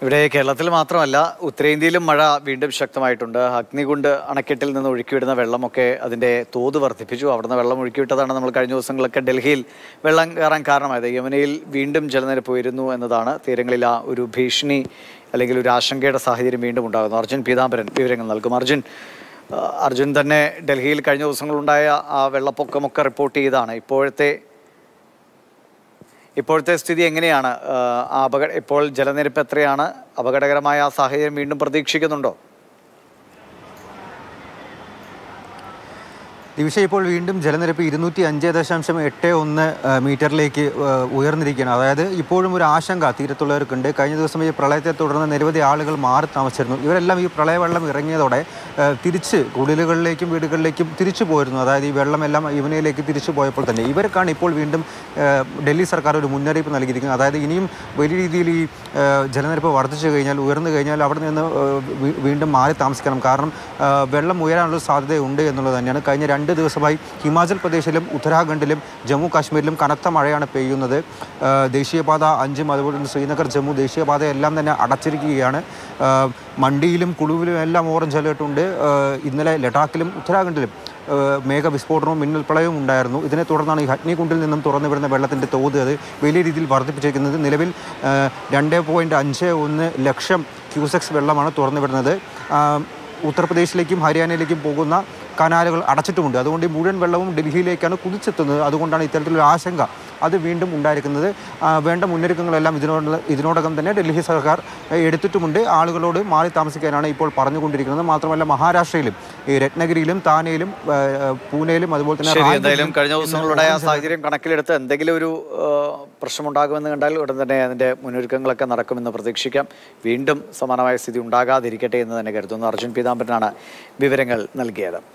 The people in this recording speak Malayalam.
ഇവിടെ കേരളത്തിൽ മാത്രമല്ല ഉത്തരേന്ത്യയിലും മഴ വീണ്ടും ശക്തമായിട്ടുണ്ട് അഗ്നികുണ്ട് അണക്കെട്ടിൽ നിന്ന് ഒഴുക്കിവിടുന്ന വെള്ളമൊക്കെ അതിൻ്റെ തോത് വർദ്ധിപ്പിച്ചു അവിടുന്ന് വെള്ളം ഒഴുക്കിവിട്ടതാണ് നമ്മൾ കഴിഞ്ഞ ദിവസങ്ങളൊക്കെ ഡൽഹിയിൽ വെള്ളം കയറാൻ കാരണമായത് യമുനയിൽ വീണ്ടും ജലനിരപ്പ് ഉയരുന്നു എന്നതാണ് തീരങ്ങളിൽ ആ ഒരു ഭീഷണി അല്ലെങ്കിൽ ഒരു ആശങ്കയുടെ സാഹചര്യം വീണ്ടും ഉണ്ടാകുന്നു അർജുൻ പീതാംബരൻ വിവരങ്ങൾ നൽകും അർജുൻ ആ, അർജുൻ തന്നെ ഡൽഹിയിൽ കഴിഞ്ഞ ദിവസങ്ങളുണ്ടായ ആ വെള്ളപ്പൊക്കമൊക്കെ റിപ്പോർട്ട് ചെയ്താണ് ഇപ്പോഴത്തെ ഇപ്പോഴത്തെ സ്ഥിതി എങ്ങനെയാണ് ആ, ആ അപകട ഇപ്പോൾ ജലനിരപ്പ് എത്രയാണ് അപകടകരമായ ആ സാഹചര്യം വീണ്ടും പ്രതീക്ഷിക്കുന്നുണ്ടോ ദിവിഷ ഇപ്പോൾ വീണ്ടും ജലനിരപ്പ് ഇരുന്നൂറ്റി അഞ്ച് ദശാംശം എട്ട് ഒന്ന് ആ, മീറ്ററിലേക്ക് ആ, ഉയർന്നിരിക്കുകയാണ് അതായത് ഇപ്പോഴും ഒരു ആശങ്ക തീരത്തുള്ളവർക്കുണ്ട് കഴിഞ്ഞ ദിവസം ഈ പ്രളയത്തെ തുടർന്ന് നിരവധി ആളുകൾ മാറി താമസിച്ചിരുന്നു ഇവരെല്ലാം ഈ പ്രളയവെള്ളം ഇറങ്ങിയതോടെ ആ, തിരിച്ച് കുടിലുകളിലേക്കും വീടുകളിലേക്കും തിരിച്ചു പോയിരുന്നു അതായത് ഈ വെള്ളമെല്ലാം യമുനയിലേക്ക് തിരിച്ചു പോയപ്പോൾ തന്നെ ഇവർക്കാണ് ഇപ്പോൾ വീണ്ടും ആ, ഡൽഹി സർക്കാർ ഒരു മുന്നറിയിപ്പ് നൽകിയിരിക്കുന്നത് അതായത് ഇനിയും വലിയ രീതിയിൽ ഈ ആ, ജലനിരപ്പ് വർദ്ധിച്ചു കഴിഞ്ഞാൽ ഉയർന്നു കഴിഞ്ഞാൽ അവിടെ നിന്ന് ആ, വീ- വീണ്ടും മാറി താമസിക്കണം കാരണം ആ, വെള്ളം ഉയരാനുള്ള സാധ്യതയുണ്ട് എന്നുള്ളത് തന്നെയാണ് കഴിഞ്ഞ രണ്ട് ദിവസമായി ഹിമാചൽ പ്രദേശിലും ഉത്തരാഖണ്ഡിലും ജമ്മു കാശ്മീരിലും കനത്ത മഴയാണ് പെയ്യുന്നത് ആ, ദേശീയപാത അഞ്ചും അതുപോലെ തന്നെ ശ്രീനഗർ ജമ്മു ദേശീയപാത എല്ലാം തന്നെ അടച്ചിരിക്കുകയാണ് ആ, മണ്ടിയിലും കുളുവിലും എല്ലാം ഓറഞ്ച് അലേർട്ട് ഉണ്ട് ആ, ഇന്നലെ ലഡാക്കിലും ഉത്തരാഖണ്ഡിലും ആ, മേഘവിസ്ഫോടനവും മിന്നൽ പ്രളയവും ഉണ്ടായിരുന്നു ഇതിനെ തുടർന്നാണ് ഈ ഹഗ്നികുണ്ടിൽ നിന്നും തുറന്നു വരുന്ന വെള്ളത്തിൻ്റെ തോത് അത് വലിയ രീതിയിൽ വർദ്ധിപ്പിച്ചിരിക്കുന്നത് നിലവിൽ രണ്ട് പോയിൻറ്റ് അഞ്ച് ഒന്ന് ലക്ഷം ക്യൂസെക്സ് വെള്ളമാണ് തുറന്നു വിടുന്നത് ആ, ഉത്തർപ്രദേശിലേക്കും ഹരിയാനയിലേക്കും പോകുന്ന കനാലുകൾ അടച്ചിട്ടുമുണ്ട് അതുകൊണ്ട് ഈ മുഴുവൻ വെള്ളവും ഡൽഹിയിലേക്കാണ് കുതിച്ചെത്തുന്നത് അതുകൊണ്ടാണ് ഇത്തരത്തിലൊരു ആശങ്ക അത് വീണ്ടും ഉണ്ടായിരിക്കുന്നത് ആ, വേണ്ട മുന്നൊരുക്കങ്ങളെല്ലാം ഇതിനോട് ഇതിനോടകം തന്നെ ഡൽഹി സർക്കാർ ഏ, എടുത്തിട്ടുമുണ്ട് ആളുകളോട് മാറി താമസിക്കാനാണ് ഇപ്പോൾ പറഞ്ഞുകൊണ്ടിരിക്കുന്നത് മാത്രമല്ല മഹാരാഷ്ട്രയിലും ഈ രത്നഗിരിയിലും താനെയിലും ഏ, ഏ, പൂനെയിലും അതുപോലെ തന്നെ ശരി റായ്ഗഡിലും എന്തായാലും കഴിഞ്ഞ ഇന്ന് ദിവസങ്ങളുണ്ടായ ആ ഓറഞ്ച് സാഹചര്യം കണക്കിലെടുത്ത് എന്തെങ്കിലും ഒരു ആ, പ്രശ്നമുണ്ടാകുമെന്ന് കണ്ടാൽ ഉടൻ തന്നെ അതിന്റെ മുന്നൊരുക്കങ്ങളൊക്കെ നടക്കുമെന്ന് പ്രതീക്ഷിക്കാം വീണ്ടും സമാനമായ സ്ഥിതി ഉണ്ടാകാതിരിക്കട്ടെ എന്ന് തന്നെ കരുതുന്നു അർജുൻ പീതാംബരനാണ് വിവരങ്ങൾ നൽകിയത്